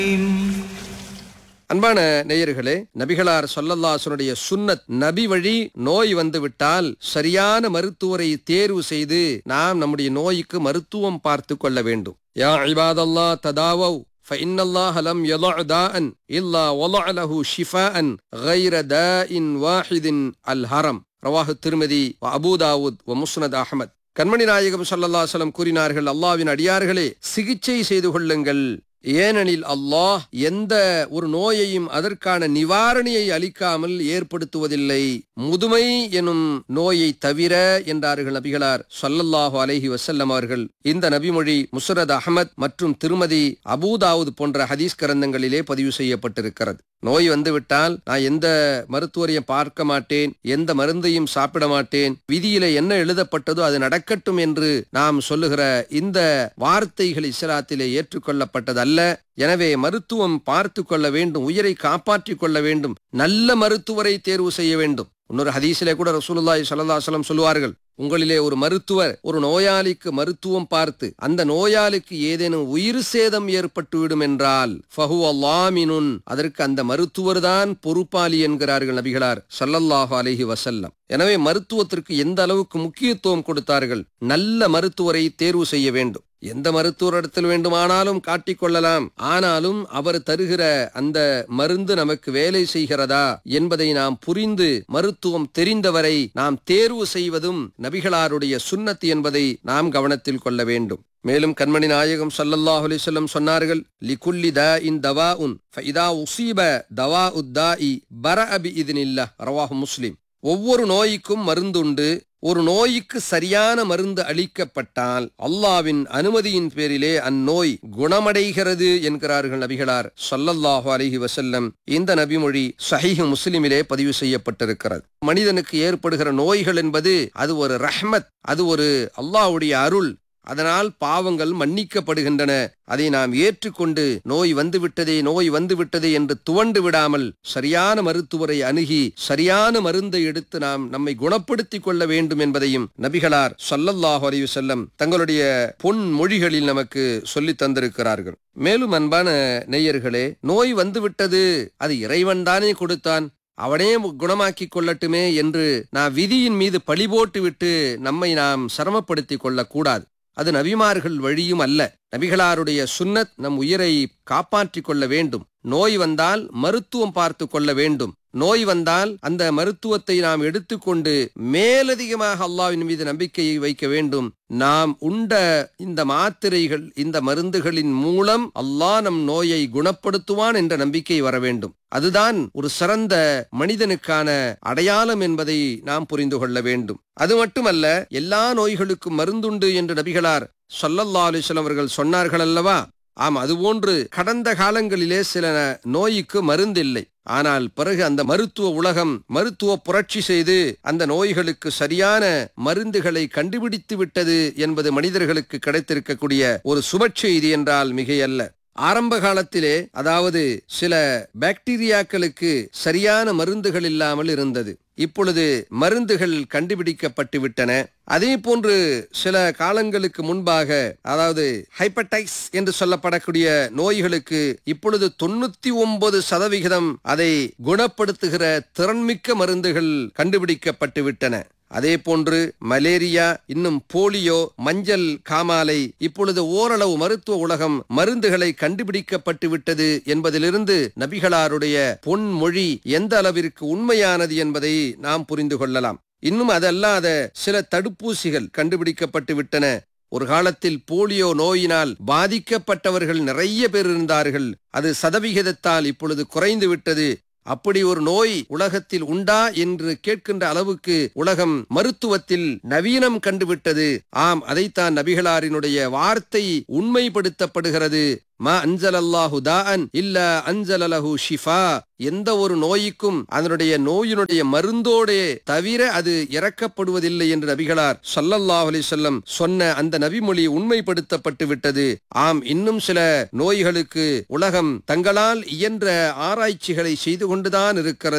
அன்பான நேயர்களே நபிகளார் சொல்லல்லாசனுடைய சுன்னத் நபி வழி நோய் வந்து விட்டால் சரியான மருத்துவரை தேர்வு செய்து நாம் நம்முடைய நோய்க்கு மருத்துவம் பார்த்து கொள்ள வேண்டும் யா இபாதல்லா ததாவவ் فإن الله لم يضع داء إلا وضع له شفاء غير داء واحد الهرم رواه الترمذي وأبو داود ومسند أحمد கண்மணி நாயகம் ஸல்லல்லாஹு அலைஹி வஸல்லம் கூறினார்கள் அல்லாஹ்வின் அடியார்களே சிகிச்சை செய்து கொள்ளுங்கள் ஏனெனில் அல்லாஹ் எந்த ஒரு நோயையும் அதற்கான நிவாரணியை அளிக்காமல் ஏற்படுத்துவதில்லை முதுமை எனும் நோயை தவிர என்றார்கள் நபிகளார் ஸல்லல்லாஹு அலைஹி வஸல்லம் அவர்கள் இந்த நபிமொழி முஸ்ரத் அஹமத் மற்றும் திருமதி அபூதாவுத் போன்ற ஹதீஸ் கிரந்தங்களிலே பதிவு செய்யப்பட்டிருக்கிறது நோய் வந்துவிட்டால் நான் எந்த மருத்துவரையும் பார்க்க மாட்டேன் எந்த மருந்தையும் சாப்பிட மாட்டேன் விதியில என்ன எழுதப்பட்டதோ அது நடக்கட்டும் என்று நாம் சொல்லுகிற இந்த வார்த்தைகள் இஸ்லாத்திலே ஏற்றுக்கொள்ளப்பட்டது அல்ல எனவே மருத்துவம் பார்த்து கொள்ள வேண்டும் உயிரை காப்பாற்றிக் கொள்ள வேண்டும் நல்ல மருத்துவரை தேர்வு செய்ய வேண்டும் இன்னொரு ஹதீஸிலே கூட ரசூலுல்லாஹி ஸல்லல்லாஹு அலைஹி வஸல்லம் சொல்லுவார்கள் உங்களிலே ஒரு மருத்துவர் ஒரு நோயாளிக்கு மருத்துவம் பார்த்து அந்த நோயாளிக்கு ஏதேனும் உயிர் சேதம் ஏற்பட்டுவிடும் என்றால் ஃபஹு அல்லாமினுன் அதற்கு அந்த மருத்துவர் தான் பொறுப்பாளி என்கிறார்கள் நபிகளார் ஸல்லல்லாஹு அலைஹி வஸல்லம் எனவே மருத்துவத்திற்கு எந்த அளவுக்கு முக்கியத்துவம் கொடுத்தார்கள் நல்ல மருத்துவரை தேர்வு செய்ய வேண்டும் எந்த மருத்துவரிடத்தில் வேண்டுமானாலும் காட்டிக்கொள்ளலாம் ஆனாலும் அவர் தருகிற அந்த மருந்து நமக்கு வேலை செய்கிறதா என்பதை நாம் புரிந்து மருத்துவம் தெரிந்தவரை நாம் தேர்வு செய்வதும் நபிகளாருடைய சுன்னத்து என்பதை நாம் கவனத்தில் கொள்ள வேண்டும் மேலும் கண்மணி நாயகம் ஸல்லல்லாஹு அலைஹி வஸல்லம் சொன்னார்கள் லிகுல்லி தாஇன் தவாஉன் ஃபஇதா உஸீப தவாஉ தாஇ பரஅ பிஇذنில்லாஹ் ரவாஹு முஸ்லிம் ஒவ்வொரு நோய்க்கும் மருந்துண்டு ஒரு நோய்க்கு சரியான மருந்து அளிக்கப்பட்டால் அல்லாவின் அனுமதியின் பேரிலே அந்நோய் குணமடைகிறது என்கிறார்கள் நபிகளார் ஸல்லல்லாஹு அலைஹி வஸல்லம் இந்த நபிமொழி சஹீஹ் முஸ்லிமிலே பதிவு செய்யப்பட்டிருக்கிறது மனிதனுக்கு ஏற்படுகிற நோய்கள் என்பது அது ஒரு ரஹ்மத் அது ஒரு அல்லாஹ்வுடைய அருள் அதனால் பாவங்கள் மன்னிக்கப்படுகின்றன அதை நாம் ஏற்றுக்கொண்டு நோய் வந்துவிட்டதே நோய் வந்துவிட்டதே என்று துவண்டு விடாமல் சரியான மருத்துவரை அணுகி சரியான மருந்தை எடுத்து நாம் நம்மை குணப்படுத்திக் கொள்ள வேண்டும் என்பதையும் நபிகளார் ஸல்லல்லாஹு அலைஹி வஸல்லம் தங்களுடைய பொன் மொழிகளில் நமக்கு சொல்லித் தந்திருக்கிறார்கள் மேலும் அன்பான நேயர்களே நோய் வந்துவிட்டது அது இறைவன் தானே கொடுத்தான் அவனே குணமாக்கிக் கொள்ளட்டுமே என்று நான் விதியின் மீது பழி போட்டுவிட்டு நம்மை நாம் சிரமப்படுத்திக் கொள்ளக்கூடாது அது நபிமார்கள் வழியும் அல்ல நபிகளாருடைய சுன்னத் நம் உயிரை காப்பாற்றிக் கொள்ள வேண்டும் நோய் வந்தால் மருத்துவம் பார்த்து கொள்ள வேண்டும் நோய் வந்தால் அந்த மருத்துவத்தை நாம் எடுத்துக்கொண்டு மேலதிகமாக அல்லாவின் மீது நம்பிக்கையை வைக்க வேண்டும் நாம் உண்ட இந்த மாத்திரைகள் இந்த மருந்துகளின் மூலம் அல்லாஹ் நம் நோயை குணப்படுத்துவான் என்ற நம்பிக்கை வர வேண்டும் அதுதான் ஒரு சிறந்த மனிதனுக்கான அடையாளம் என்பதை நாம் புரிந்து கொள்ள வேண்டும் அது மட்டுமல்ல எல்லா நோய்களுக்கும் மருந்துண்டு என்று நபிகளார் சொல்லல்லா அலிஸ்லாம் அவர்கள் சொன்னார்கள் அல்லவா ஆம் அதுபோன்று கடந்த காலங்களிலே சில நோய்க்கு மருந்தில்லை ஆனால் பிறகு அந்த மருத்துவ உலகம் மருத்துவ புரட்சி செய்து அந்த நோய்களுக்கு சரியான மருந்துகளை கண்டுபிடித்து விட்டது என்பது மனிதர்களுக்கு கிடைத்திருக்கக்கூடிய ஒரு சுபச்செய்தி என்றால் மிகையல்ல ஆரம்ப காலத்திலே அதாவது சில பாக்டீரியாக்களுக்கு சரியான மருந்துகள் இல்லாமல் இருந்தது இப்பொழுது மருந்துகள் கண்டுபிடிக்கப்பட்டு விட்டன அதே போன்று சில காலங்களுக்கு முன்பாக அதாவது ஹைப்படைஸ் என்று சொல்லப்படக்கூடிய நோய்களுக்கு இப்பொழுது தொண்ணூத்தி ஒன்பது சதவிகிதம் அதை குணப்படுத்துகிற திறன்மிக்க மருந்துகள் கண்டுபிடிக்கப்பட்டு விட்டன அதே போன்று மலேரியா இன்னும் போலியோ மஞ்சள் காமாலை இப்பொழுது ஓரளவு மருத்துவ உலகம் மருந்துகளை கண்டுபிடிக்கப்பட்டு விட்டது என்பதிலிருந்து நபிகளாருடைய பொன்மொழி எந்த அளவிற்கு உண்மையானது என்பதை நாம் புரிந்து கொள்ளலாம் இன்னும் அதல்லாத சில தடுப்பூசிகள் கண்டுபிடிக்கப்பட்டு விட்டன ஒரு காலத்தில் போலியோ நோயினால் பாதிக்கப்பட்டவர்கள் நிறைய பேர் இருந்தார்கள் அது சதவிகிதத்தால் இப்பொழுது குறைந்து விட்டது அப்படி ஒரு நோய் உலகத்தில் உண்டா என்று கேட்கின்ற அளவுக்கு உலகம் மருத்துவத்தில் நவீனம் கண்டுவிட்டது ஆம் அதைத்தான் நபிகளாரினுடைய வார்த்தை உண்மைப்படுத்தப்படுகிறது மா அஞ்சல் அல்லாஹு தான் இல்ல அஞ்சல் அலஹு ஷிஃபா எந்த ஒரு நோய்க்கும் அதனுடைய நோயினுடைய மருந்தோடே தவிர அது இறக்கப்படுவதில்லை என்று நபிகளார் சல்லல்லாஹு அலைஹி வஸல்லம் சொன்ன அந்த நபிமொழி உண்மைப்படுத்தப்பட்டு விட்டது ஆம் இன்னும் சில நோய்களுக்கு உலகம் தங்களால் இயன்ற ஆராய்ச்சிகளை செய்து கொண்டுதான் இருக்கிறது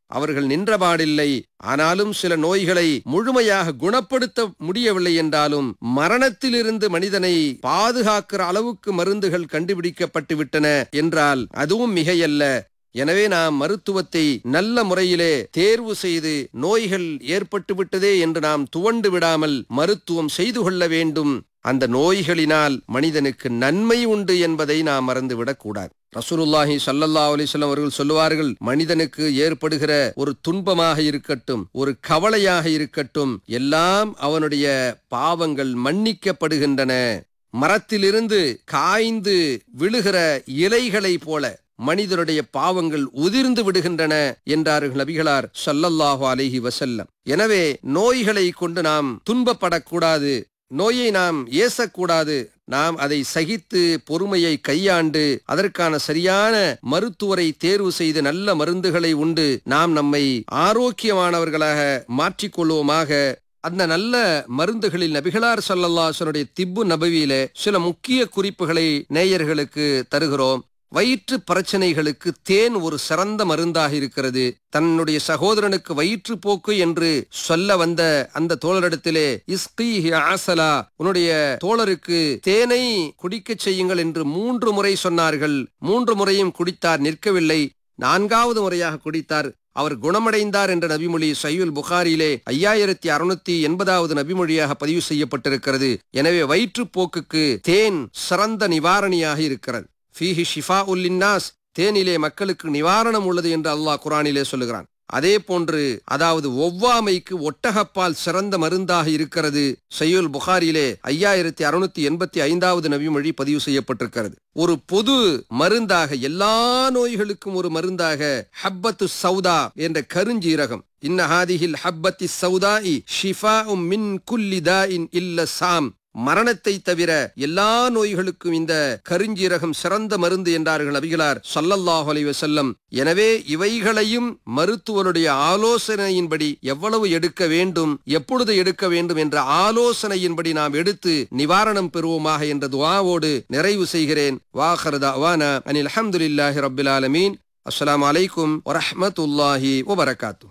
அவர்கள் நின்றபாடில்லை ஆனாலும் சில நோய்களை முழுமையாக குணப்படுத்த முடியவில்லை என்றாலும் மரணத்திலிருந்து மனிதனை பாதுகாக்கிற அளவுக்கு மருந்துகள் கண்டுபிடிக்கப்பட்டு விட்டன என்றால் அதுவும் மிகையல்ல எனவே நாம் மருத்துவத்தை நல்ல முறையிலே தேர்வு செய்து நோய்கள் ஏற்பட்டு விட்டதே என்று நாம் துவண்டு விடாமல் மருத்துவம் செய்து கொள்ள வேண்டும் அந்த நோய்களினால் மனிதனுக்கு நன்மை உண்டு என்பதை நாம் மறந்துவிடக் கூடாது ரசூலுல்லாஹி ஸல்லல்லாஹு அலைஹி வஸல்லம் அவர்கள் சொல்லுவார்கள் மனிதனுக்கு ஏற்படுகிற ஒரு துன்பமாக இருக்கட்டும் ஒரு கவலையாக இருக்கட்டும் எல்லாம் அவனுடைய பாவங்கள் மன்னிக்கப்படுகின்றன மரத்திலிருந்து காய்ந்து விழுகிற இலைகளைப் போல மனிதனுடைய பாவங்கள் உதிர்ந்து விடுகின்றன என்றார்கள் நபிகளார் ஸல்லல்லாஹு அலைஹி வஸல்லம் எனவே நோய்களை கொண்டு நாம் துன்பப்படக்கூடாது நோயை நாம் ஏசக்கூடாது நாம் அதை சகித்து பொறுமையை கையாண்டு அதற்கான சரியான மருத்துவரை தேர்வு செய்து நல்ல மருந்துகளை உண்டு நாம் நம்மை ஆரோக்கியமானவர்களாக மாற்றிக்கொள்வோமாக அந்த நல்ல மருந்துகளில் நபிகளார் சல்லல்லாசனுடைய திப்பு நபவியில சில முக்கிய குறிப்புகளை நேயர்களுக்கு தருகிறோம் வயிற்று பிரச்சனைகளுக்கு தேன் ஒரு சிறந்த மருந்தாக இருக்கிறது தன்னுடைய சகோதரனுக்கு வயிற்று போக்கு என்று சொல்ல வந்த அந்த தோழரிடத்திலே இஸ்கி ஆசலா உன்னுடைய தோழருக்கு தேனை குடிக்கச் செய்யுங்கள் என்று மூன்று முறை சொன்னார்கள் மூன்று முறையும் குடித்தார் நிற்கவில்லை நான்காவது முறையாக குடித்தார் அவர் குணமடைந்தார் என்ற நபிமொழி சையுல் புகாரிலே ஐயாயிரத்தி அறுநூத்தி எண்பதாவது நபிமொழியாக பதிவு செய்யப்பட்டிருக்கிறது எனவே வயிற்றுப்போக்குக்கு தேன் சிறந்த நிவாரணியாக இருக்கிறது ஃபீஹி ஷிஃபா உல்லின்னாஸ் தேனிலே மக்களுக்கு நிவாரணம் உள்ளது என்று அல்லாஹ் குரானிலே சொல்லுகிறான் அதே போன்று அதாவது ஒவ்வாமைக்கு ஒட்டகப்பால் சிறந்த மருந்தாக இருக்கிறது சையுல் புகாரிலே ஐயாயிரத்தி அறுநூத்தி எண்பத்தி ஐந்தாவது நபிமொழி பதிவு செய்யப்பட்டிருக்கிறது ஒரு பொது மருந்தாக எல்லா நோய்களுக்கும் ஒரு மருந்தாக ஹப்பத்து சௌதா என்ற கருஞ்சீரகம் இன்னஹாதிஹில் ஹப்பத்தி சௌதா ஷிஃபா மின் குல்லி தாஇன் இல்ல சாம் மரணத்தை தவிர எல்லா நோய்களுக்கும் இந்த கருஞ்சீரகம் சிறந்த மருந்து என்றார்கள் அபிகளார் சல்லல்லாஹு அலைஹி வஸல்லம் எனவே இவைகளையும் மருத்துவருடைய ஆலோசனையின்படி எவ்வளவு எடுக்க வேண்டும் எப்பொழுது எடுக்க வேண்டும் என்ற ஆலோசனையின்படி நாம் எடுத்து நிவாரணம் பெறுவோமாக என்ற துவாவோடு நிறைவு செய்கிறேன் வாஹரதா அவானா அனில் அஹமதுல்லாஹி ரபில் ஆலமீன் அஸ்ஸலாமு அலைக்கும் வரஹ்மத்துல்லாஹி வபரகாத்து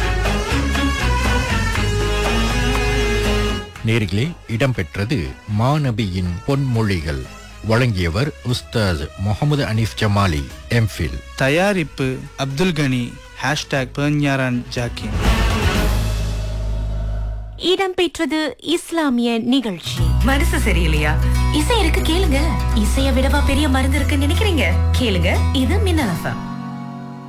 நேர்களே இடம்பெற்றது மாநபியின் பொன்மொழிகள் வழங்கியவர் உஸ்தாத் முகமது அனீஃப் ஜமாலி எம்ஃபில் தயாரிப்பு அப்துல் கனி ஹேஷ்டாக் பெர்ஞாரான் ஜாக்கின் இடம்பெற்றது இஸ்லாமிய நிகழ்ச்சி மனசு சரியில்லையா இசை இருக்கு கேளுங்க இசைய விடவா பெரிய மருந்து இருக்குன்னு நினைக்கிறீங்க கேளுங்க இது மின்னல் எஃப்எம்